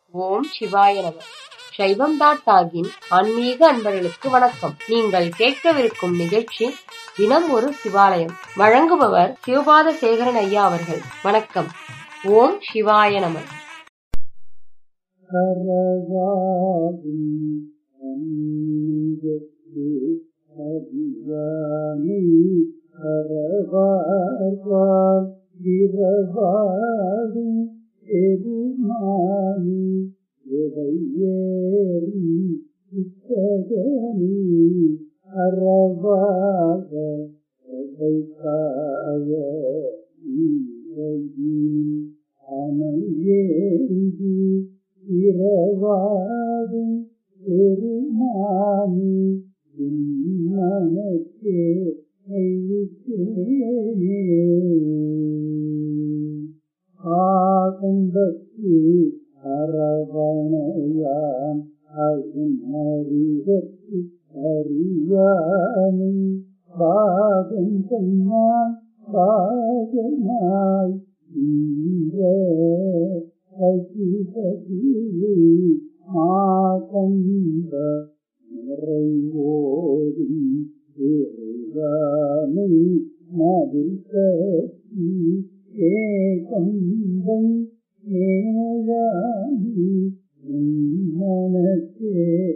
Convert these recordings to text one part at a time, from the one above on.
ஓம் சிவாய நம சைவம் டாட் டாகின் ஆன்மீக அன்பர்களுக்கு வணக்கம் நீங்கள் கேட்கவிருக்கும் நிகழ்ச்சி தினம் ஒரு சிவாலயம் வழங்குபவர் சிவபாத சேகரன் ஐயா அவர்கள் வணக்கம் ஓம் சிவாய நம கரவாகும் அன்னியத்து அறிவானை கரவாழ்வார் விரவாடும் பெருமானி உடையேறி இத்தகனி அறவாக காய அனையேந்தி இரவாடும் பெருமானி மனத்தே ஆகம்பத்து அரவணையான் அருணறிவத்து அறியானை பாகம் தன்னான் பாகமாய் இந்த பசிபதியே ஆகம்ப நிறைவோடும் இறைவானை மதில் கட்டி ஏகம்பை ஏழாமி மனத்தே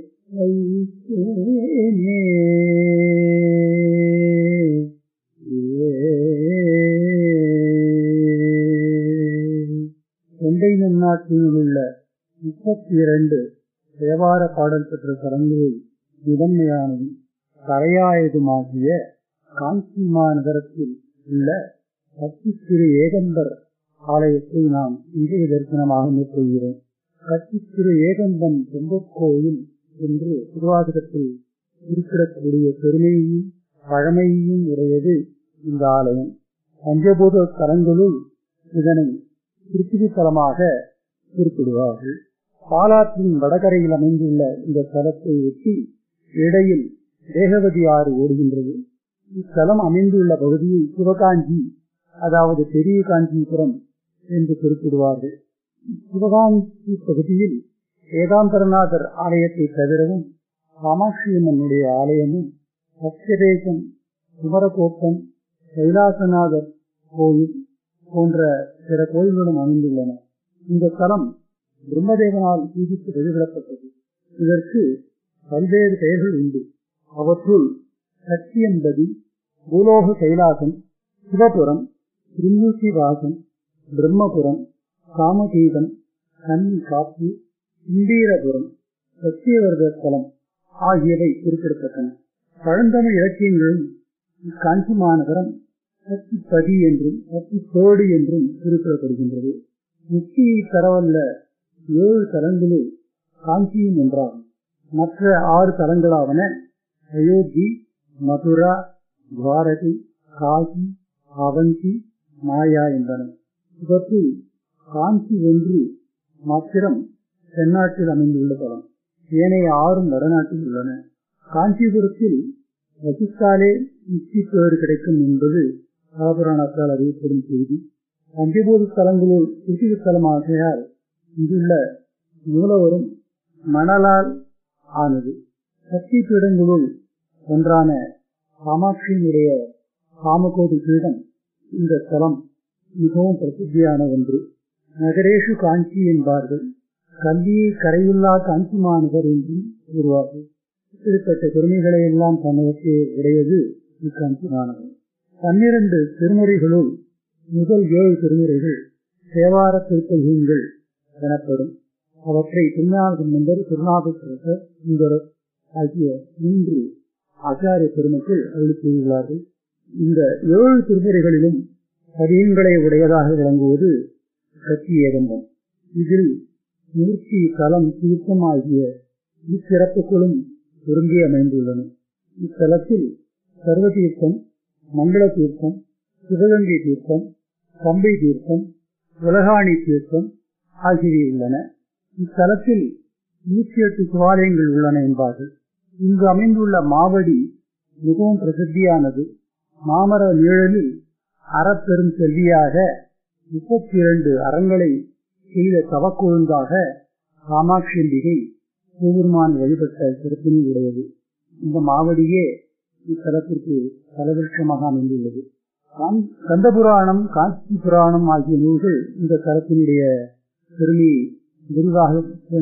வைத்தேனே தொண்டை நன்னாட்டில் உள்ள முப்பத்தி இரண்டு தேவார பாடல் பெற்ற தலங்களில் முதன்மையானதும் கரையாயதுமாகிய காஞ்சிமா நகரத்தில் உள்ள கத்தி திரு ஏகம்பர் ஆலயத்தை நாம் இன்றைய தரிசனமாக மேற்கொள்கிறோம் கத்தி திரு ஏகம்பன் செம்பக்கோயில் என்று திருவாசகத்தில் குறிப்பிடக்கூடிய பெருமையையும் பழமையையும் உடையது இந்த ஆலயம் பஞ்சபூத தலங்களுள் இதனை பிருத்திவி தலமாக குறிப்பிடுவார்கள் பாலாற்றின் வடகரையில் அமைந்துள்ள இந்த தலத்தை ஒட்டி இடையில் வேகவதி ஆறு ஓடுகின்றது இத்தலம் அமைந்துள்ள பகுதியை சிவகாஞ்சி அதாவது பெரிய காஞ்சிபுரம் என்று குறிப்பிடுவார்கள் சிவகாஞ்சி பகுதியில் ஏகாம்பரநாதர் ஆலயத்தை தவிரவும் காமாட்சியம்மனுடைய ஆலயமும் சத்தியதேசம் குமரகோட்டம் கைலாசநாதர் கோயில் போன்ற பிற கோயில்களும் அமைந்துள்ளன இந்த தலம் பிரம்மதேவனால் பூஜித்து வழிபடப்பட்டது இதற்கு பல்வேறு பெயர்கள் உண்டு அவற்றுள் சத்தியம்பதி பூலோக கைலாசம் சிவபுரம் திருமூர்த்தி வாசம் பிரம்மபுரம் காமதீபம் கன்னி காப்பு இந்தீரபுரம் சத்தியவர்த தலம் ஆகியவை குறிப்பிடத்தக்கன பழந்தமிழ் இலக்கியங்களும் இக்காஞ்சி மாநகரம் சக்திப்பதி என்றும் சக்தித்தோடு என்றும் குறிப்பிடப்படுகின்றது முக்தியை தரவல்ல ஏழு தலங்களில் காஞ்சியும் ஒன்றாகும் மற்ற ஆறு தலங்களாவன அயோத்தி மதுரா துவாரகை காசி அவந்தி மாயா என்பன இவற்றில் காஞ்சி ஒன்று மாத்திரம் தென்னாட்டில் அமைந்துள்ள தலம் ஏனைய ஆறும் வடநாட்டில் உள்ளன காஞ்சிபுரத்தில் வசித்தாலே முக்தி பேறு கிடைக்கும் என்பது காபுராணத்தால் அறியப்படும் செய்தி பஞ்சபூத தலங்களில் பிரித்திவி தலமாகையால் இங்குள்ள மூலவரும் மணலால் ஆனது சக்தி பீடங்களுள் ஒன்றான காமாட்சியினுடைய காமகோடி பீடம் இந்த தலம் மிகவும் பிரசித்தியான ஒன்று நகரேஷு காஞ்சி என்பார்கள் கல்வியை கரையில்லா காஞ்சி மாநகர் என்றும் கூறுவார்கள் இப்படிப்பட்ட பெருமைகளை எல்லாம் தன்னகத்தே உடையது இக்காஞ்சி மாநகர் பன்னிரண்டு திருமுறைகளுள் முதல் ஏழு திருமுறைகள் தேவார திருக்கல்கள் எனப்படும் அவற்றை திருநாள் சம்பந்தர் திருநாபேஸ்வரர் சுந்தரர் ஆகிய மூன்று ஆச்சாரிய பெருமக்கள் அளித்துள்ளார்கள் இந்த ஏழு திருமுறைகளிலும் பதியங்களை உடையதாக விளங்குவது கட்சி ஏகம்பம் இதில் மூர்த்தி தலம் தீர்த்தம் ஆகிய இச்சிறப்புகளும் பொருந்தி அமைந்துள்ளன இத்தலத்தில் சர்வ தீர்த்தம் மங்கள தீர்த்தம் சிவகங்கை தீர்த்தம் கம்பை தீர்த்தம் உலகாணி தீர்த்தம் ஆகியவை உள்ளன இத்தலத்தில் நூற்றி எட்டு சிவாலயங்கள் உள்ளன என்பார்கள் இங்கு அமைந்துள்ள மாவடி மிகவும் பிரசித்தியானது மாமர நிழலில் அறப்பெரும் செல்வியாக முப்பத்தி இரண்டு அறங்களை செய்த தவக்கொழுந்தாக காமாட்சி அம்பிகை சிவபெருமான் வழிபட்ட சிறப்பினை உடையது இந்த மாவடியே இத்தலத்திற்கு தலவிருஷமாக அமைந்துள்ளது கந்த புராணம் காட்சி புராணம் ஆகிய நூல்கள் இந்த தலத்தினுடைய பெருமையை விரிவாக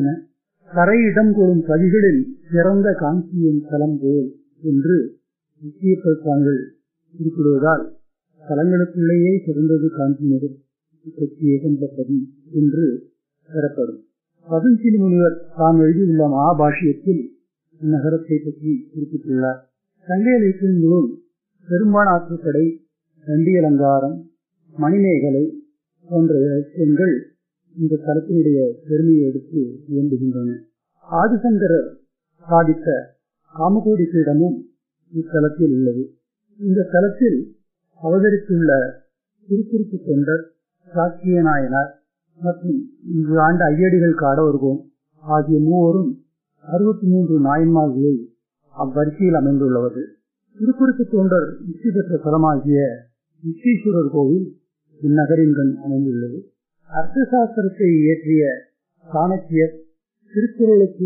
கரை இடம் கூறும் பதிகளில் சிறந்த காஞ்சியின் தலம் போல் என்று முக்கிய தாங்கள் குறிப்பிடுவதால் தலங்களுக்குள்ளேயே சிறந்தது காஞ்சி நகர் பற்றிய பதி என்று பெறப்படும் பதஞ்சிலி முனிவர் தான் எழுதியுள்ள மகாபாஷ்யத்தில் இந்நகரத்தை பற்றி குறிப்பிட்டுள்ளார் சங்க இலக்கிய நூல் பெரும்பாலாற்று கடை நண்டி அலங்காரம் மணிமேகலை போன்ற இலக்கியங்கள் இந்த தலத்தினுடைய பெருமையை எடுத்து இயம்புகின்றன ஆதிசங்கரர் சாதித்த காமகோடி பீடமும் இத்தலத்தில் உள்ளது இந்த தலத்தில் அவதரித்துள்ள திருக்குறிப்பு தொண்டர் சாக்கிய நாயனார் மற்றும் இங்கு ஆண்ட ஐயடிகள் காடவர்கோம் ஆகிய மூவரும் அறுபத்தி மூன்று நாயன்மார்களில் அவ்வரிசையில் அமைந்துள்ளவர்கள் திருக்குறிப்பு தொண்டர் இச்சி பெற்ற தலமாகிய விஸ்வீஸ்வரர் கோவில் இந்நகரின் கண் அமைந்துள்ளது அர்த்த சாஸ்திரத்தை இயற்றிய சாணக்கியர் திருக்குறளுக்கு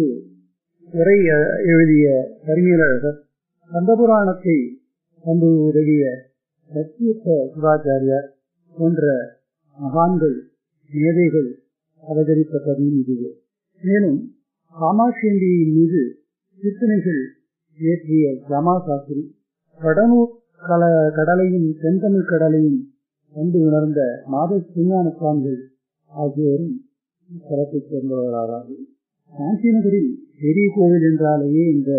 உரை எழுதிய கரிமீரழகர் கந்தபுராணத்தை தந்து உதவிய சத்தியத்த சிவாச்சாரியார் போன்ற மகான்கள் மேதைகள் அவதரித்த பதிவு இதுவே மேலும் காமாட்சியந்தியின் மீது சித்தனைகள் இயற்றிய ஜமா சாஸ்திரி கடனூர் கல கடலையும் தென்தமிழ் கடலையும் கண்டு உணர்ந்த மாத சிஞான சுவாமிகள் ஆகியோரும் தலத்தைச் சேர்ந்தவர்களாவார்கள் காஞ்சி நகரில் பெரிய கோவில் என்றாலேயே இந்த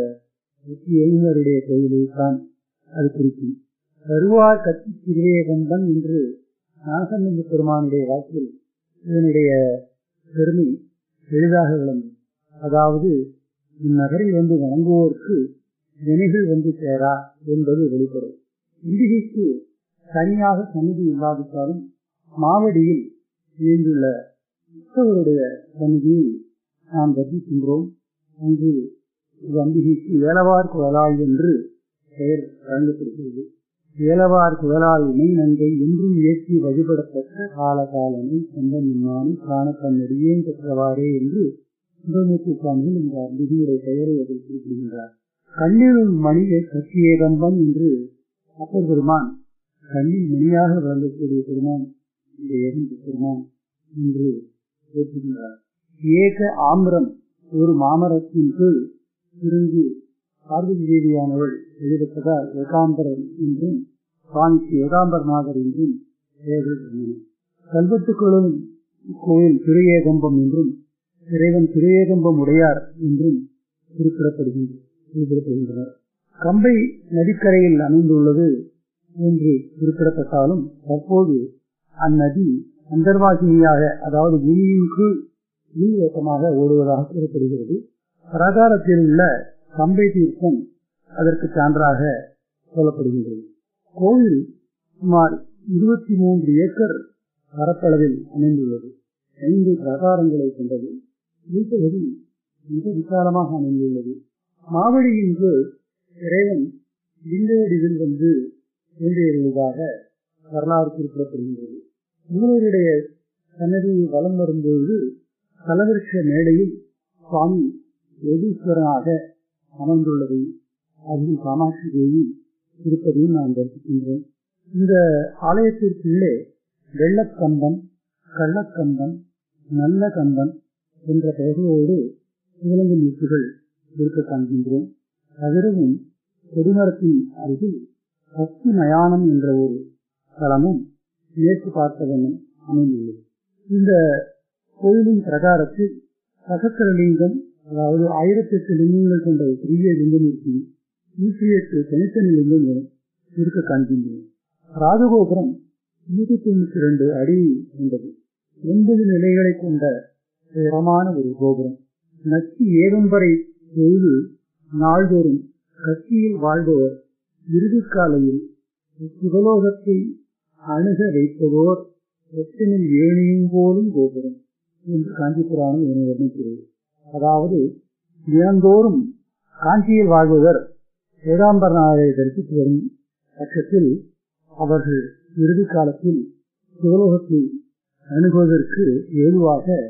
எழுநருடைய கோவிலை தான் அது குறிக்கும் கருவார் கட்சி திருவேகம்பன் என்று நாகநந்த பெருமானுடைய வாக்கில் இதனுடைய பெருமை எளிதாக விளங்கும் அதாவது இந்நகரில் வந்து வணங்குவோருக்கு வினைகள் வந்து சேரா என்பது வெளிப்படும் இந்திகைக்கு தனியாக சந்நிதி இல்லாவிட்டாலும் மாவடியில் இயந்துள்ள உத்தவருடைய சந்நிதியை நாம் தரிசிக்கின்றோம் அங்கு அம்பிகைக்கு ஏலவார் குழலாய் என்று பெயர் வழங்கப்படுகிறது ஏலவார் குழலாய் இணை நங்கை என்றும் ஏற்றி வழிபடத்தக்க கால காலனை சொந்த முன்னானி காண தன்னடியேன் பெற்றவாறே என்று சுந்தரமூர்த்தி சுவாமிகள் இந்த அம்பிகையுடைய பெயரை அதில் குறிப்பிடுகின்றார் கண்ணில் மணியை கட்டிய கம்பன் என்று அப்பர் பெருமான் கண்ணில் மணியாக விளங்கக்கூடிய பெருமான் இந்த எரிந்த பெருமான் என்று பேசுகின்றார் ஏக ஆம்பரம் ஒரு மாமரத்தின் கீழ் இருந்து பார்வதி தேவியானவள் எழுதப்பதால் ஏகாம்பரம் என்றும் சுவாமிக்கு ஏகாம்பரநாதர் என்றும் பெயர்கள் இருந்தன கல்வெட்டுக்களும் கோயில் திருஏகம்பம் என்றும் இறைவன் திருஏகம்பம் உடையார் என்றும் குறிப்பிடப்படுகின்றனர் கம்பை நதிக்கரையில் அமைந்துள்ளது என்று குறிப்பிடப்பட்டாலும் தற்போது அந்நதி அந்தர்வாகினியாக அதாவது பூமியின் கீழ் நீரோட்டமாக ஓடுவதாக கூறப்படுகிறது பிரகாரத்தில் உள்ள கம்பை தீர்த்தம் அதற்கு சான்றாக சொல்லப்படுகின்றது கோவில் சுமார் இருபத்தி மூன்று ஏக்கர் பரப்பளவில் அமைந்துள்ளது ஐந்து பிரகாரங்களை கொண்டது வீட்டபதி மிக விசாலமாக அமைந்துள்ளது மாவடியின் கீழ் இறைவன் லிங்க வடிவில் வந்து தோன்றியுள்ளதாக வரலாறு குறிப்பிடப்படுகின்றது மூலருடைய சன்னதியை வலம் வரும்போது கலவிருஷ மேடையில் சுவாமி யோகீஸ்வரனாக அமர்ந்துள்ளதை அதில் காமாட்சி தேவி இருப்பதையும் நான் தரிசிக்கின்றேன் இந்த ஆலயத்திற்குள்ளே வெள்ளக்கம்பன் கள்ளக்கம்பன் நல்ல கம்பன் என்ற பெயர்களோடு சிவலங்க மூர்த்திகள் இருக்க காண்கின்றோம் தவிரவும் கொடிமரத்தின் அருகில் சக்தி மயானம் என்ற ஒரு தலமும் மேற்கு பார்த்தவனும் அமைந்துள்ளது இந்த கோயிலின் பிரகாரத்தில் சகத்திரலிங்கம் அதாவது ஆயிரத்தி எட்டு லிங்கங்கள் கொண்ட ஒரு பெரிய லிங்கமூர்த்தி நூற்றி எட்டு தனித்தனி லிங்கங்களும் இருக்க காண்கின்றோம் ராஜகோபுரம் நூற்றி தொண்ணூத்தி ரெண்டு அடி கொண்டது ஒன்பது நிலைகளை கொண்ட உயரமான ஒரு கோபுரம் நச்சி ஏகம்பரை பொழுது நாள்தோறும் கட்சியில் வாழ்பவர் இறுதி காலையில் சிவலோகத்தை அணுக வைப்பதோர் எத்தனில் ஏனியும் போலும் கோபுரம் என்று காஞ்சி புராணம் இதனை வர்ணிக்கிறது அதாவது தினந்தோறும் காஞ்சியில் வாழ்பவர் ஏகாம்பரநாதரை தரிசித்து வரும் பட்சத்தில் அவர்கள் இறுதி காலத்தில் சிவலோகத்தை அணுகுவதற்கு ஏதுவாக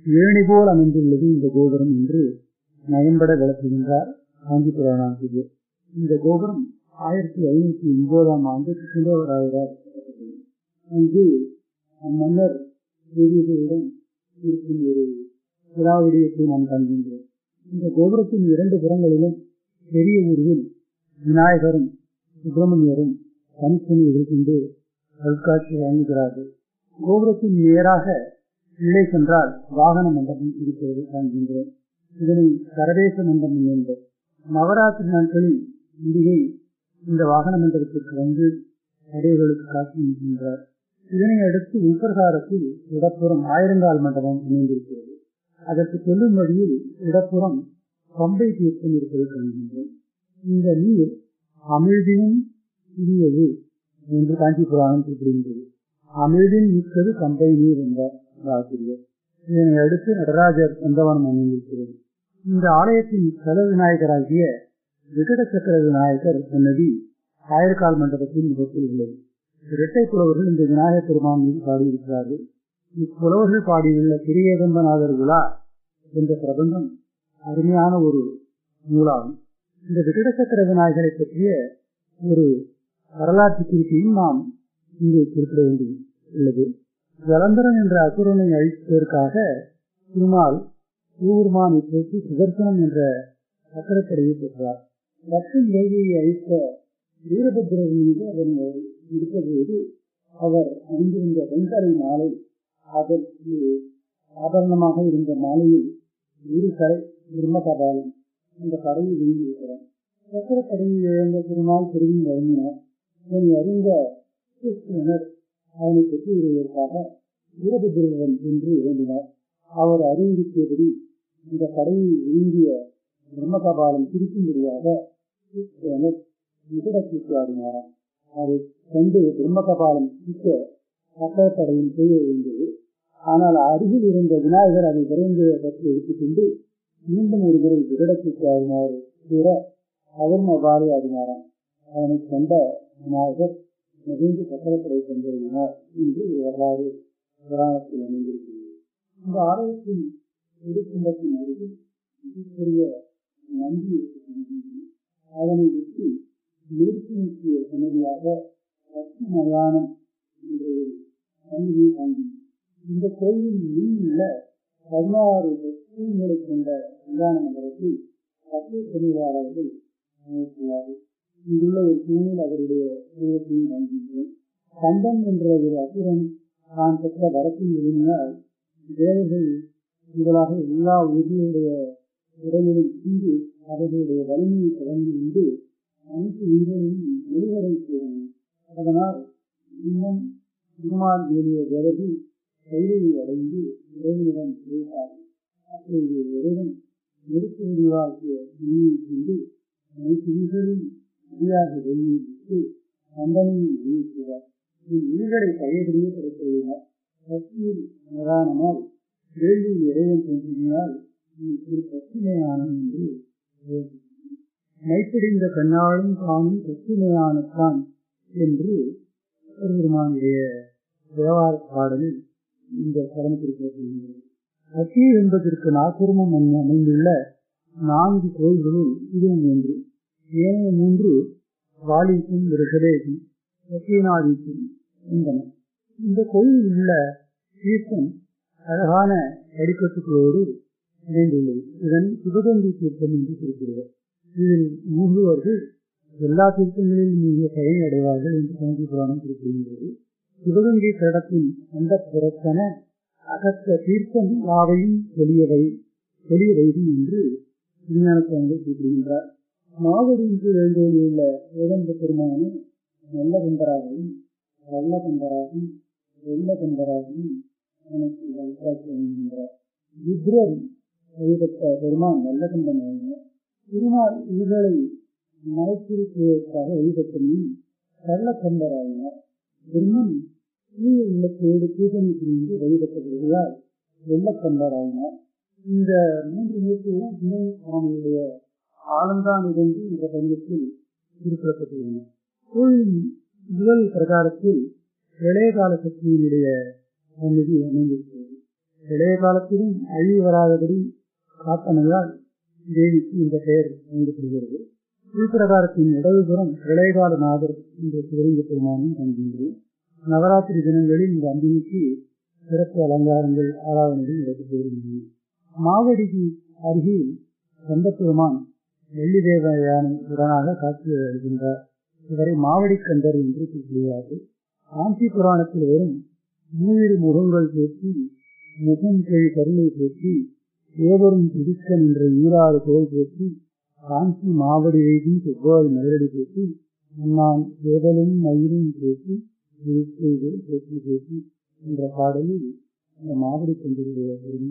ஏணி போல் அமைந்துள்ளது இந்த கோபுரம் என்று நயம்பட விளக்குகின்றார் காஞ்சி புராணாசிரியர் இந்த கோபுரம் ஆயிரத்தி ஐநூத்தி ஒன்பதாம் ஆண்டு சுந்தரராயரார் கட்டப்பட்டது அங்கு அம்மன்னர் தேவியர்களுடன் இருக்கும் ஒரு விழாவிடயத்தை நாம் காண்கின்றோம் இந்த கோபுரத்தின் இரண்டு புறங்களிலும் பெரிய உருவில் விநாயகரும் சுப்பிரமணியரும் தனித்தனி எதிர்கொண்டு அருட்காட்சி வழங்குகிறார்கள் கோபுரத்தின் நேராக உள்ளே சென்றால் வாகன மண்டபம் இருக்கிறது காண்கின்றோம் இதனை சரவேச மண்டபம் என்பது நவராத்திரி நாட்களில் இந்திகை இந்த வாகன மண்டபத்திற்கு வந்து அடையர்களுக்கு காட்சி நிற்கின்றார் இதனை அடுத்து உள்பிரகாரத்தில் இடப்புறம் ஆயிரங்கால் மண்டபம் அமைந்திருக்கிறது அதற்கு செல்லும் வழியில் இடப்புறம் பம்பை தீர்த்தம் இருப்பதை காண்கின்றோம் இந்த நீர் அமிழ்தினும் சிறியது என்று காஞ்சி புராணம் குறிப்பிடுகின்றது அமிழ்தின் மிக்கது பம்பை நீர் என்றார் ஆசிரியர் இதனை அடுத்து நடராஜர் வந்தவனம் அமைந்திருக்கிறது இந்த ஆலயத்தின் தல விநாயகராகிய விகட சக்கர விநாயகர் சன்னதி ஆயிரக்கால் மண்டபத்தின் முகத்தில் உள்ளது இரட்டை புலவர்கள் இந்த விநாயகர் பெருமான் மீது பாடியிருக்கிறார்கள் இப்புலவர்கள் பாடியுள்ள கிரியேகம்பநாதர் விழா என்ற பிரபந்தம் அருமையான ஒரு நூலாகும் இந்த விகட சக்கர விநாயகரை பற்றிய ஒரு வரலாற்று குறிப்பையும் நாம் இங்கே குறிப்பிட வேண்டி உள்ளது ஜலந்தரன் என்ற அசுரனை அழிப்பதற்காக திருமால் சிவபெருமானை போட்டு சுதர்சனம் என்ற சக்கரக்கடையை பெற்றார் லட்சுமி தேவியை அழித்த வீரபத்திரர் மீது அதனை இருப்பபோது அவர் அணிந்திருந்த வெண்கலை மாலை அதற்கு ஆபரணமாக இருந்த மாலையில் இரு கரை பிரம்மகபாலம் அந்த கடையை வெளியிருக்கிறார் சக்கரக்கடையை இழந்த திருநாள் பெருமின் வழங்கினார் இதனை அறிந்த கிறிஸ்துவனர் அவனை பெற்று வருவதற்காக வீரபத்திரவன் என்று வேண்டினார் அவர் அறிவுறுத்தியபடி இந்த கடையை விரும்பிய பிரம்மகபாலம் பிரிக்கும்படியாக கிறிஸ்துவனர் நிகழக்கூட்டு ஆடினாராம் அதை கண்டு பிரம்மகபாலம் பிடிக்க சக்கரப்படையில் செய்ய வேண்டியது ஆனால் அருகில் இருந்த விநாயகர் அதை விரைந்து பற்றி எடுத்துக்கொண்டு மீண்டும் ஒரு முறை விகடக்கூட்டு ஆடினார் கூற அவரும் அவ்வாறு ஆடினாராம் அவனை கண்ட விநாயகர் நெகிழ்ந்து சக்கரப்படை கொண்டிருந்தார் என்று ஒரு வரலாறு புராணத்தில் அமைந்திருக்கிறது இந்த ஆலயத்தின் திருக்கும்பத்தின் அருகில் மிகப்பெரிய நந்தி இருக்கின்றது அதனை விட்டு மேற்கு நோக்கிய சன்னதியாக லட்சுமி மயானம் என்ற ஒரு சன்னதியை காண்கிறோம் இந்த கோயிலின் முன் உள்ள பதினாறு தூண்களை கொண்ட கல்யாண மண்டலத்தில் பத்து தொழிலாளர்கள் அமைத்துள்ளார்கள் இங்குள்ள ஒரு தூணில் அவருடைய உருவத்தையும் காண்கின்றோம் கண்டன் என்ற ஒரு அசுரன் தான் பெற்ற வரத்தின் விரும்பினால் தேவர்கள் முதலாக எல்லா உயிர்களுடைய உடலிலும் இருந்து அவர்களுடைய வலிமையை தொடர்ந்து இருந்து அனைத்து உயிர்களையும் வெளிவரை செய்தன அதனால் இன்னும் திருமால் ஏறிய தேவர்கள் கையை அடைந்து இறைவனிடம் கேட்டார்கள் அப்பொழுது இறைவன் நெருப்பு முடிவாகிய துணியை கொண்டு அனைத்து உயிர்களின் முடியாக வெளியே விட்டு கண்டனையை வெளியிட்டார் என் உயிர்களை பழையபடியே கிடைத்துள்ளனர் பக்தியில் நிதானமால் வேள்வியில் இறைவன் தோன்றினால் இது பசுமையான என்று மைப்பிடிந்த கண்ணாலும் காணும் பசுமையானத்தான் என்று பெருமானுடைய தேவார பாடலில் இந்த கடன் குறிப்பிடப்படுகிறது அத்தி என்பதற்கு நாற்புறமும் அமைந்துள்ள நான்கு கோயில்களுள் இதுவும் ஒன்று ஏனைய மூன்று வாலிக்கும் ரிஷபேசும் சத்தியநாதிக்கும் என்பன இந்த கோயிலில் உள்ள தீர்த்தம் அழகான அடிக்கட்டுகளோடு இணைந்துள்ளது இதன் சிவகங்கை தீர்த்தம் என்று குறிப்பிடுவர் இதில் மூன்றுவர்கள் எல்லா தீர்த்தங்களிலும் மிக பயன் அடைவார்கள் என்று காஞ்சி புராணம் குறிப்பிடுகிறது சிவகங்கை கடத்தின் அந்த புறத்தன அகற்ற தீர்த்தம் யாவையும் வெளியவை வெளிய வைகும் என்று விஞ்ஞானத்தவங்கள் குறிப்பிடுகின்றார் மாவடிக்கு எழுந்தோடியுள்ள ஏழந்த பெருமானே நல்ல கந்தராகவும் நல்ல கந்தராகவும் வெள்ள கந்தராகவும் எனக்கு வழிகாட்டி வருகின்றார் ருத்ரன் வழிபட்ட பெருமான் நல்ல கந்தனாக திருநாள் இவர்களை மறைத்திருப்பதற்காக வழிபட்டமையும் நல்ல கந்தராயினார் பிரம்மன் தூய உள்ளத்தோடு பூஜனை புரிந்து வழிபட்டவர்களால் வெள்ளக்கந்தராயினார் இந்த மூன்று மூர்த்திகளும் துணை சுவாமியுடைய ஆனந்தான் இருந்து இந்த பந்தத்தில் குறிப்பிடப்பட்டுள்ளன கோயில் முதல் பிரகாரத்தில் இளையகால சக்தியினுடைய சந்நிதி அமைந்திருக்கிறது இளைய காலத்திலும் அழிவு வராதபடி காத்தமையால் தேவிக்கு இந்த பெயர் வழங்கப்படுகிறது உள்பிரகாரத்தின் இடதுபுறம் இளையகால நாதர் என்ற சிவலிங்க பெருமானும் காண்கின்றோம் நவராத்திரி தினங்களில் இந்த அம்பிகைக்கு சிறப்பு அலங்காரங்கள் ஆராதனைகள் நடைபெறுகின்றன மாவடிக்கு அருகில் கந்தப்பெருமான் வெள்ளி தேவயானை உடனாக காட்சி வருகின்றார் இவரை மாவடி கந்தர் என்று கூறுகிறார்கள் காஞ்சி புராணத்தில் வரும் மூவிரு முகங்கள் போற்றி முகம் கழி கருணை போற்றி ஏவரும் துதிக்க நின்ற ஈராறு குரல் போற்றி காஞ்சி மாவடி வைதி செவ்வாய் மலரடி போற்றி நான் ஏதலும் மயிலும் போற்றி செய்து போற்றி போற்றி என்ற பாடலில் அந்த மாவடி கந்தருடைய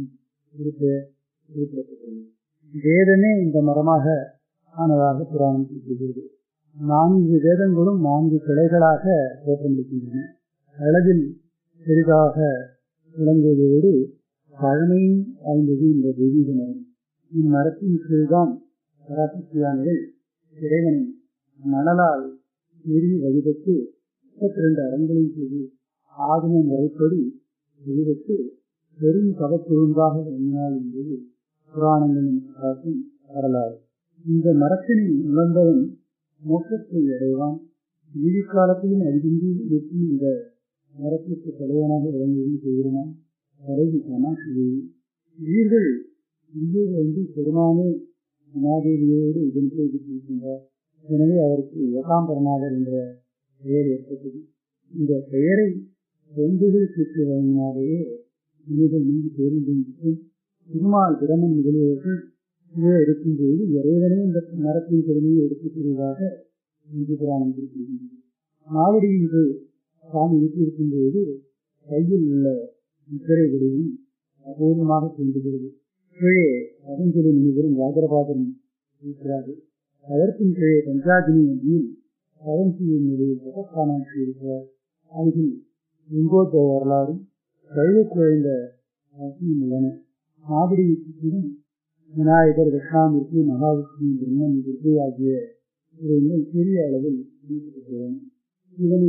இருப்ப குறிப்பிடப்பட்டுள்ளது வேதமே இந்த மரமாக ஆனதாக புராணம் கூறுகிறது நான்கு வேதங்களும் நான்கு கிளைகளாக தோற்றமளிக்கின்றன அளவில் பெரிதாக விளங்குவதோடு பழமையும் வாய்ந்தது இந்த தெய்வீக மரம் இம்மரத்தின் கீழ்தான் பராசக்தியானவள் இறைவனை மணலால் எரிய வழிபட்டு முப்பத்தி ரெண்டு அரங்களின் செய்து ஆகம முறைப்படி வழிபட்டு பெரும் கவப்பொழுங்காக எண்ணினாள் என்பது புராணங்களின் காட்டும் வரலாறு இந்த மரத்தினை உணர்ந்தவன் மோட்சத்தை அடைவான் நீதி காலத்திலும் அழிவின்றி இருக்கும் இந்த மரத்திற்கு தலைவனாக விளங்குவதும் செய்கிறான் தலைவி கனாசியை உயிர்கள் இங்கே வந்து பெருமானே அனாதேவியோடு இதன் செய்திருக்கின்றார் எனவே அவருக்கு ஏகாம்பரநாதர் என்ற பெயர் ஏற்பட்டது இந்த பெயரை பொந்துகள் பெற்று வழங்கினாலேயே இனிகள் நீங்கி தெரிந்திருக்கும் திருமால் பிரமன் முதலியவர்கள் கீழே இருக்கும்போது இறைவனே இந்த மரத்தின் பெருமையை எடுத்துக் கூறுவதாக இந்து புராணம் குறிப்பிடுகின்றது மாவடியின் சாமி வீட்டிருக்கும் போது கையில் உள்ள முத்திரைகளையும் அபூர்வமாக தோன்றுகிறது கீழே பதஞ்சலி முனிவரும் ராஜரபாதரும் இருக்கிறார்கள் அதற்கும் கீழே பஞ்சாகினி நதியில் பரஞ்சியின் நிலையில் ஜகத்கானாட்சி இருக்கிறார் அருகில் இங்கோத்த வரலாறும் கைது குறைந்த அவசியம் உள்ளன மாவடியை சுற்றிலும் விநாயகர் தட்சிணாமூர்த்தி மகாவிஷ்ணு பிரம்மன் துர்கை ஆகிய இவைகள் பெரிய அளவில் ஈடுபட்டுள்ளன இதனை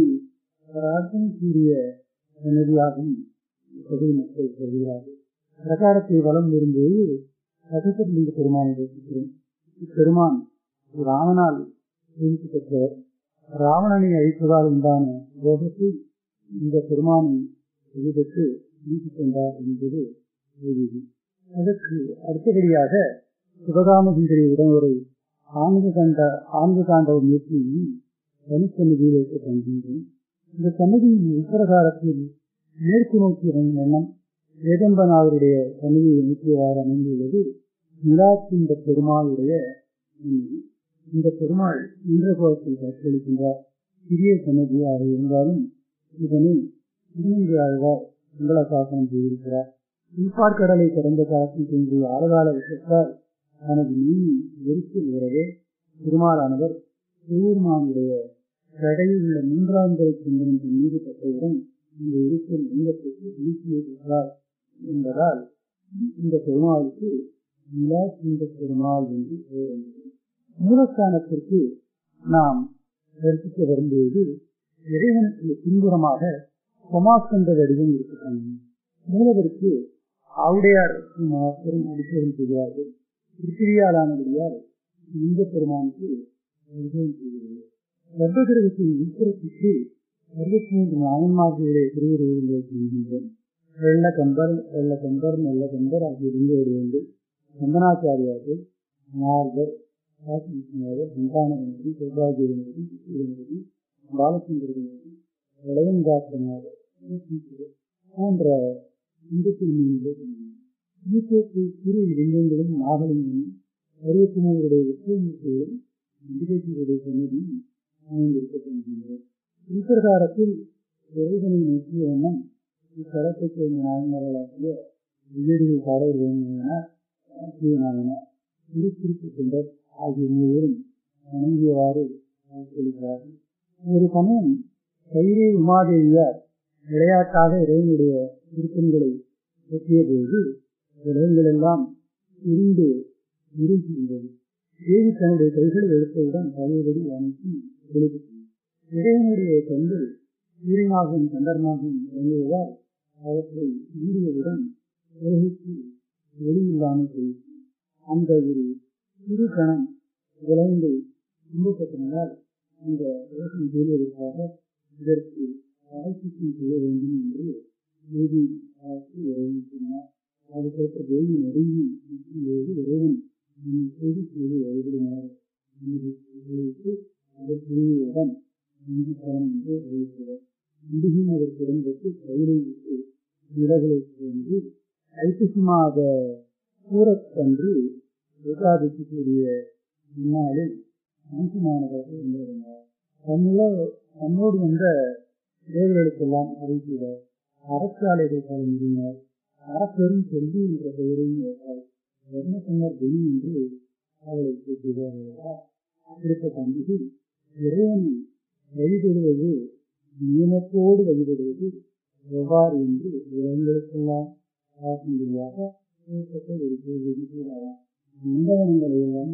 ராஜன் கூறிய நதியாகவும் பகுதி மக்கள் கருதுகிறார்கள் பிரகாரத்தை வளம் வரும்போது சகசலிங்க பெருமானை வைத்திருக்கிறோம் இப்பெருமான் ராமனால் பிரித்து பெற்றவர் ராவணனை அழிப்பதால் உண்டான யோகத்தை இந்த பெருமானை எதிர்த்து நீக்கிக் கொண்டார் என்பது உறுதி அதற்கு அடுத்தபடியாக சிவகாம சுந்தரி உடனுரை ஆனந்த கண்ட ஆனந்த காண்டவ முயற்சியில் தனிச்சன்னதியில் வைத்து தங்கின்றேன் இந்த சன்னதியின் உத்தரகாலத்தில் மேற்கு நோக்கி இறங்கும் வண்ணம் ஏகம்பநாதருடைய சன்னதியை நோக்கியவாறு அமைந்துள்ளது நிலாத்திந்த பெருமாளுடைய சன்னதி இந்த பெருமாள் இந்திரகோலத்தை காட்சியளிக்கின்றார் சிறிய சன்னதியாக இருந்தாலும் இதனை திருமங்கை ஆழ்வார் மங்களசாசனம் செய்திருக்கிறார் உள்பார்க்கடலை கடந்த காலத்தில் தோன்றிய ஆழகால விஷத்தால் தனது நீதி வெறுப்பில் வரவே திருமாலானவர் பெருமானுடைய கடையில் உள்ள மூன்றாம் சிந்தனத்தின் மீது பட்டவுடன் இந்த இருப்பில் லிங்கத்திற்கு வீசியிருக்கிறார் என்பதால் இந்த பெருமாளுக்கு நிலா இந்த பெருமாள் என்று பெயர் மூலஸ்தானத்திற்கு நாம் தரிசிக்க வரும்போது இறைவனுக்கு பின்புறமாக சமாஸ்கந்த வடிவம் இருக்கிறாங்க மூலவருக்கு ஆவுடையார் பெரும் அபிஷேகம் செய்கிறார்கள் பிரியாலானபடியால் இந்த பெருமானுக்கு அபிஷேகம் செய்கிறது கர்ப்பகிரகத்தின் உட்புறத்திற்கு அறுபத்தி மூன்று நாயன்மார்களுடைய திருவுருவங்களை செய்கின்றோம் வெள்ள கம்பர் வெள்ள கம்பர் நல்ல கம்பர் ஆகிய லிங்கோடு சந்தனாச்சாரியார்கள் நால்வர் காசிநாதர் சந்தானகணபதி சௌபாகியகணபதி சித்திரகணபதி பாலச்சந்திரகணபதி வளையங்காசநாதர் போன்ற இந்துக்கள் மீன்களுக்கு சிறு லிங்கங்களும் நாகலிங்கமும் அறுபத்தி மூவருடைய வெற்றிகளும் இந்துக்களுடைய சன்னதியும் அமைந்திருக்கப்படுகின்றன உத்தரகாரத்தில் இறைவனை நோக்கிய வண்ணம் இத்தலத்தை சேர்ந்த நாயன்மார்களாகிய விஜயடிகள் பாடல்கள் நாயனார் திருக்குறிப்பு கொண்டர் ஆகிய மூவரும் வணங்கியவாறு சொல்கிறார்கள் ஒரு சமயம் கைரே உமாதேவியார் விளையாட்டாக இறைவனுடைய திருப்பங்களை பெற்றிய போது உலகங்கள் எல்லாம் இருந்து இருக்கின்றது தேவி தன்னுடைய கைகளை எடுத்தவுடன் பழையபடி அனுப்பி வெளிப்பட்டது இறைவனுடைய கண்கள் சூரியனாகவும் சந்திரனாகவும் விளங்குவதால் அவற்றை மூடியவுடன் உலகிற்கு ஒளி இல்லாமல் போயிடுச்சு அந்த ஒரு சிறு கணம் விளைந்து துன்பப்பட்டனால் அந்த யோசனை செய்வதற்காக இதற்கு அரசுக்கு செய்ய வேண்டும் என்று தேவி பார்த்து இறைவன் சொன்னார் அதுக்கேற்ற தேவி நெருங்கி நிற்கும்போது இறைவன் என்னை செய்தி செய்து வழிபடுமாறு என்று அதற்குரிய இடம் இந்திக்காரன் என்று அறிவிக்கிறார் இந்தியும் அதற்கு இடம்பெற்று கையிலை விட்டு நிலகளை சென்று ஐப்பசி மாத சூரத்தன்று ஏகாதசிக்குரிய முன்னாளில் அம்சமானதாக கொண்டிருந்தார் தன்னுள்ள தன்னோடு வந்த தேவர்களுக்கெல்லாம் அறிவிக்கிறார் அறச்சாலைகள் கலந்தினார் அறப்பெரும் செல்வி என்ற பெயரையும் வைத்தார் தர்மசங்கர் குரு என்று அவளை கூட்டுகிறார் அப்படிப்பட்ட அன்பில் இறைவனை வழிபடுவது நியமத்தோடு வழிபடுவது எவ்வாறு என்று இளைஞர்களுக்கெல்லாம் ஆசிரியராக ஏற்பட்ட ஒரு கேள்வி கூறலாம் நந்தவனங்களை எல்லாம்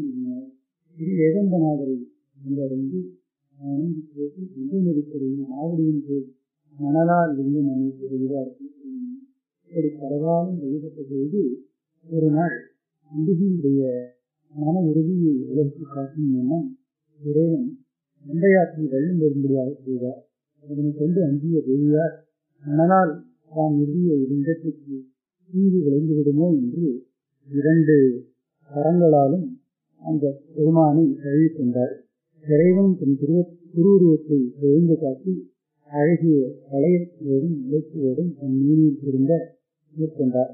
திரு ஏகம்பநாதரை வந்தடைந்து அணிந்து போட்டு இந்து நெருக்கடியும் ஆவடியின் போல் மணலால் இருந்து அமைத்து வெளிவார்கள் இப்படி பரவாலும் வழிபட்ட போது ஒரு நாள் அம்பிகையுடைய மன உறுதியை உலகிற்கு காட்டும் எண்ணம் இறைவன் நண்டையாற்றில் வெள்ளம் வரும்படியாக செய்தார் அதனை கொண்டு அஞ்சிய தேவியார் மணலால் தான் இறுதிய இடத்திற்கு தீங்கு விளைந்து விடுமோ என்று இரண்டு கரங்களாலும் அந்த பெருமானை கழுவி கொண்டார் இறைவன் தன் திரு திருவுருவத்தை எழுந்து காட்டி அழகிய வளையத்தோடும் இலக்கியோடும் தன் மீனில் திரும்ப மேற்கொண்டார்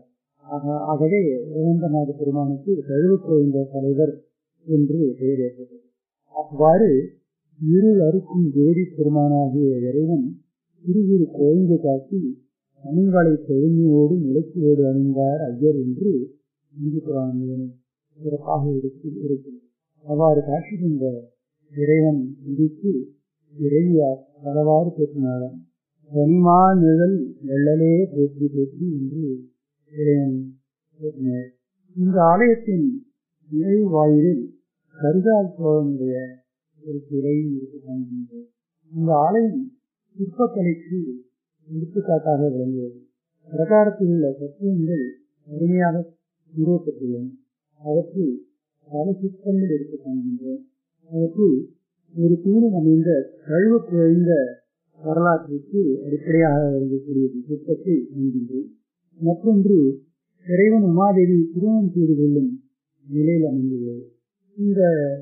ஆகவே இறைவந்தநாத பெருமானுக்கு கழுவுக்குறைந்த தலைவர் என்று பெயர் ஏற்பட்டது அவ்வாறு இரு அருக்கும் தேடி பெருமானாகிய இறைவன் சிறுகிறு குறைந்து காட்டி அணிங்களை பெருமையோடு இலக்கியோடு அணிந்தார் ஐயர் என்று இந்து புராணம் சிறப்பாக எடுத்து இருக்கிறது அவ்வாறு காட்சி கொண்ட இறைவன் இடித்து இறைவியார் பலவாறு பேசினாராம் பனிமா நிழல் வெள்ளலே போற்றி போற்றி என்று இறைவன் பேசினார் இந்த ஆலயத்தின் நிறைவு வாயிலில் கரிகால் சோழனுடைய ஒரு சிலை இருக்க காண்கின்றது இந்த ஆலயம் சிற்பக்கலைக்கு எடுத்துக்காட்டாக விளங்குகிறது பிரகாரத்தில் உள்ள தத்துவங்கள் அருமையாக நிறுவப்பட்டுள்ளன அவற்றில் பல சிற்பங்கள் எடுத்து காண்கின்றோம் அவற்றில் ஒரு தூணில் அமைந்த கழுவ குறைந்த வரலாற்றிற்கு அடிப்படையாக விளங்கக்கூடிய சிற்பத்தை காண்கின்றோம் மற்றொன்று இறைவன் உமாதேவி திருமணம் செய்து கொள்ளும் நிலையில் அமைந்துள்ளது இந்த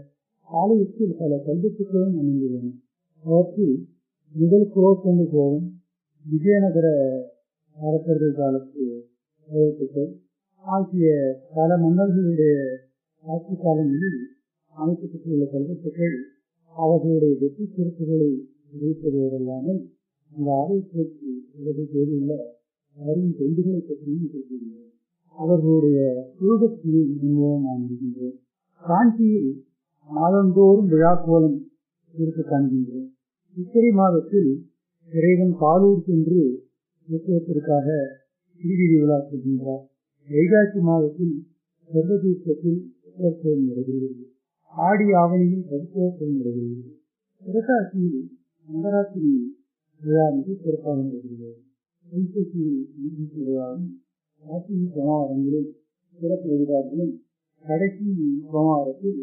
ஆலயத்தில் பல கல்வெட்டுகளும் அமைந்துள்ளன அவற்றில் முதல் குலோத்தண்டு கோலம் விஜயநகர அரசர்கள் காலத்து கல்வெட்டுகள் ஆகிய பல மன்னர்களுடைய ஆட்சி காலங்களில் அமைக்கப்பட்டுள்ள கல்வெட்டுகள் அவர்களுடைய வெற்றி சிறப்புகளை அறிவிப்பதோடல்லாமல் அந்த ஆலயத்திற்கு உதவி செய்துள்ள அரும் தொண்டுகளை பற்றியும் குறிப்பிடுகிறோம் அவர்களுடைய குழுபத்தியை மூலம் நாம் இருக்கின்றோம் காஞ்சியில் மாதந்தோறும் விழா கோலம் இருக்க காண்கின்றோம் சித்திரை மாதத்தில் இறைவன் பாலூர் சென்று உற்சவத்திற்காக திருவிழி விழா செல்கின்றார் வைகாசி மாதத்தில் சர்வதீசத்தில் உற்சவம் நடைபெறுகிறது ஆடி ஆவணியில் பரிசோத்தம் நடைபெறுகிறது புரட்டாசியில் நவராத்திரி விழா மிக சிறப்பாக நடைபெறுகிறது கைப்பற்றியில் விழாவும் கார்த்திகை சமாவாரங்களில் சிறப்பு வழிபாடுகளும் கடைசி சோமவாரத்தில்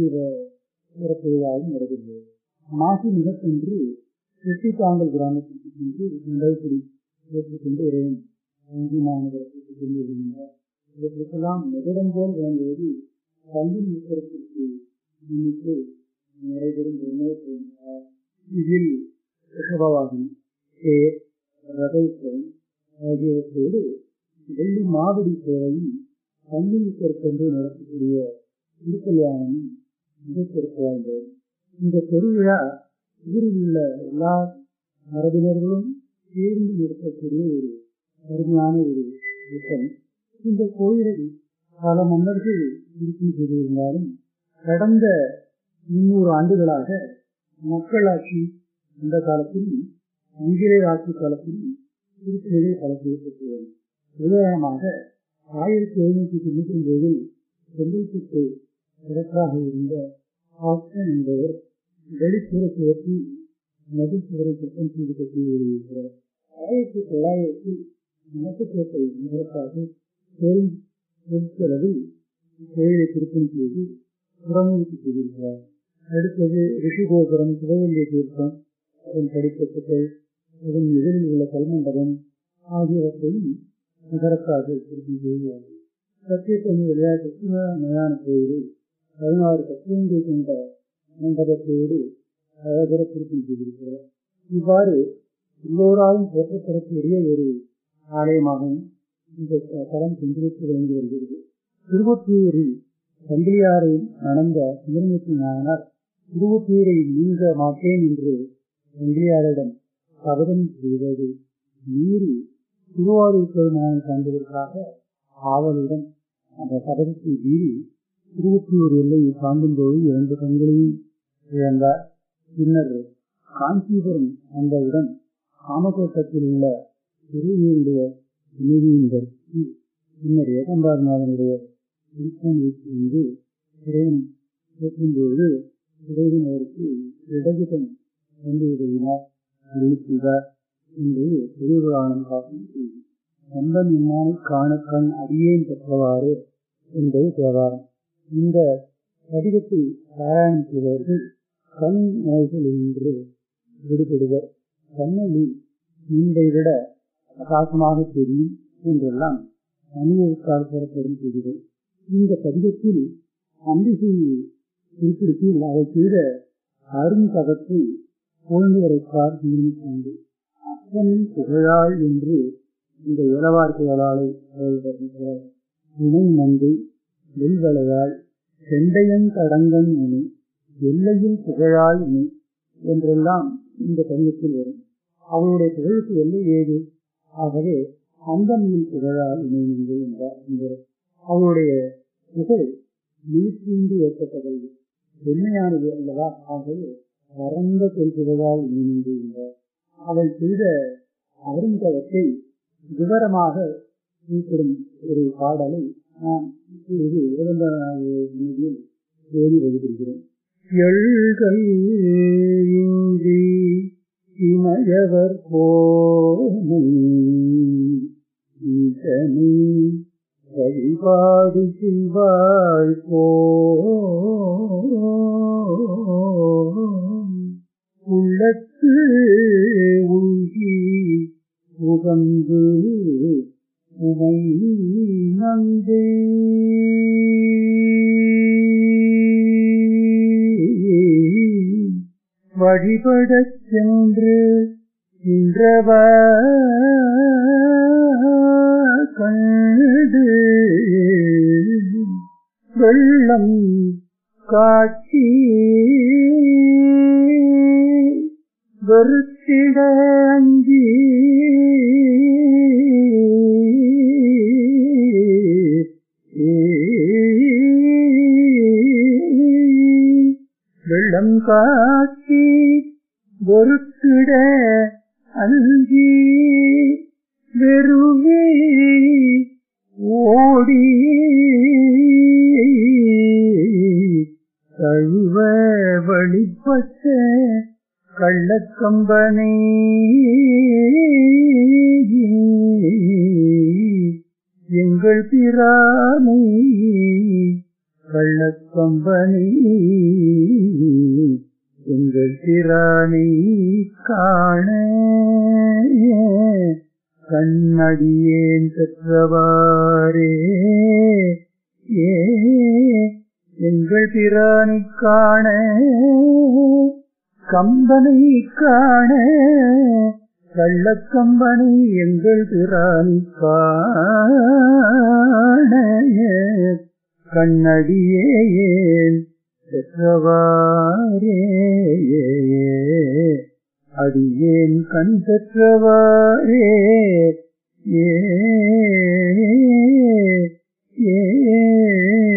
சிறப்பு விழாவும் நடைபெறுகிறது மாசி மிகத்தொன்று செட்டித்தாங்கல் கிராமத்திற்கு சென்று நிலவுக்குடி ஏற்றுக்கொண்டு இறைவன் வங்கி மாநகரத்திற்கு கொண்டு வருகின்றார் இவற்றுக்கெல்லாம் நெகிடம் போல் விளங்குவது கல்வி உத்தரத்திற்கு முன்னிட்டு நடைபெறும் விண்ணப்பம் இதில் ரிஷபவாகனம் தேர் ரதோத்சவம் ஆகியவற்றோடு வெள்ளி மாவடி சேவையும் கல்விக்கற்கென்று நடத்தக்கூடிய திருக்கல்யாணமும் மிக சிறப்பு வாய்ந்தது இந்த பெருவிழா ஊரில் உள்ள எல்லா மரபினர்களும் சேர்ந்து இருக்கக்கூடிய ஒரு அருமையான ஒரு திட்டம் இந்த கோயிலில் பல மன்னர்கள் இருக்கும் செய்திருந்தாலும் கடந்த முன்னூறு ஆண்டுகளாக மக்களாட்சி அந்த காலத்திலும் ஆங்கிலேய ஆட்சி காலத்திலும் திருச்சியிலே பல செய்யப்பட்டுள்ளது உதாரணமாக ஆயிரத்தி எழுநூத்தி தொண்ணூத்தி ஒன்பதில் செங்கல்பட்டு சிறப்பாக இருந்த ஆப்ஷன் என்பவர் வெளிப்புற சுவற்றில் மதில் சுவரை சுத்தம் செய்து கட்டி வருகிறார் ஆயிரத்தி தொள்ளாயிரத்தி நாற்பத்தி நகரத்தாக பெரும் பொருட்களவு கோயிலை திருப்பணி செய்து புறமுழுக்கு செய்திருக்கிறார் அடுத்தது ரிஷிகோபுரம் சிவகங்கை தீர்த்தம் அதன் படிக்கட்டுகள் அதன் எதிரில் உள்ள கல்மண்டபம் ஆகியவற்றையும் நகரக்காக திருப்பி செய்கிறார் சத்தியத்தனி விளையாட்டு மயான கோயிலில் பதினாறு தத்துவங்களை கொண்ட மண்டபத்தோடு அழகர திருப்பி செய்திருக்கிறார் இவ்வாறு எல்லோராலும் போற்றப்படக்கூடிய ஒரு ஆலயமாகவும் இந்த தலம் சென்றிருக்க வேண்டி வருகிறது திருவொற்றியூரில் தம்பியாரை நடந்த சுந்தரமூர்த்தி நாயனார் திருவொற்றியூரை நீங்க மாட்டேன் என்று தம்பியாரிடம் சபதம் செய்தது மீறி திருவாரூர் பெருமானை காண்பதற்காக ஆவலுடன் அந்த சபதத்தை மீறி திருவொற்றியூர் எல்லையை காண்டும் போது இரண்டு கண்களையும் இழந்தார் பின்னர் காஞ்சிபுரம் வந்தவுடன் காமகோட்டத்தில் உள்ள திருவியுடைய நிதியின் தரிசி பின்னர் ஏகம்பாரநாதனுடைய திருப்பணிக்கு வந்து இறைவன் கேட்கும்போது இறைவன் அவருக்கு இடகுதம் வந்து உதவினார் அறிவித்தார் என்று திருவிழானம் காக்கும் நம்பன் இம்மானை காண கண் அடியேன் பெற்றவாறு என்பது தேவாரம் இந்த கடிதத்தை பாராயணம் செய்தவர்கள் கண் நோய்கள் என்று விடுபடுவர் கண்ணொளி நீண்டை விட பிரகாசமாக தெரியும் என்றெல்லாம் அனுபவத்தால் பெறப்படும் செய்திகள் இந்த கடிதத்தில் அம்பிகை குறிப்பிடுத்தி அதை செய்த அருந்தகத்தை புகழ்ந்து வரைப்பார் கொண்டு அத்தனின் புகழாள் என்று இந்த இளவார்த்தைகளாலை இணை நந்தை வெல்வளையாள் செண்டையன் தடங்கன் முனி எல்லையில் புகழாய் முனி என்றெல்லாம் இந்த கடிதத்தில் வரும் அவருடைய புகழுக்கு எல்லை ஏது ஆகவே அந்தமியில் புகழால் இணைந்து என்றார் என்பவர் அவருடைய புகழ் நீக்கின்றி ஏற்பட்டது வெண்மையானது அல்லவா ஆகவே பரந்த தொல்புகழால் இணைந்து என்றார் அவள் செய்த அருந்தவற்றை விவரமாக குறிப்பிடும் ஒரு பாடலை நாம் இப்பொழுது இரண்டாவது மீதில் ஓடி வருகிறோம் எள்கள் இன்றி இமயவர் போனை ஈசனை வழிபாடு செய்வாள் போ உள்ளத்து உங்கி உகந்து உமை நந்தே வழிபடச் சென்று இன்றவ கண்டு வெள்ளம் காட்சி வெறுத்திட அஞ்சி வெள்ளம் காட்சி வெறுத்திட அஞ்சி வெறுவே ஓடி கழுவ வழிபட்ட கள்ளக்கம்பனை எங்கள் பிரானை கள்ளக்கம்பனை எங்கள் பிரானை காண கண்ணடியேன் பெற்றவாரே ஏ எங்கள் பிரானை காண கம்பனை காண கள்ளக்கம்பனை எங்கள் பிரானை காண கண்ணடியேன் பெற்றவாரே அடியேன் கண் பெற்றவாரே ஏ ஏ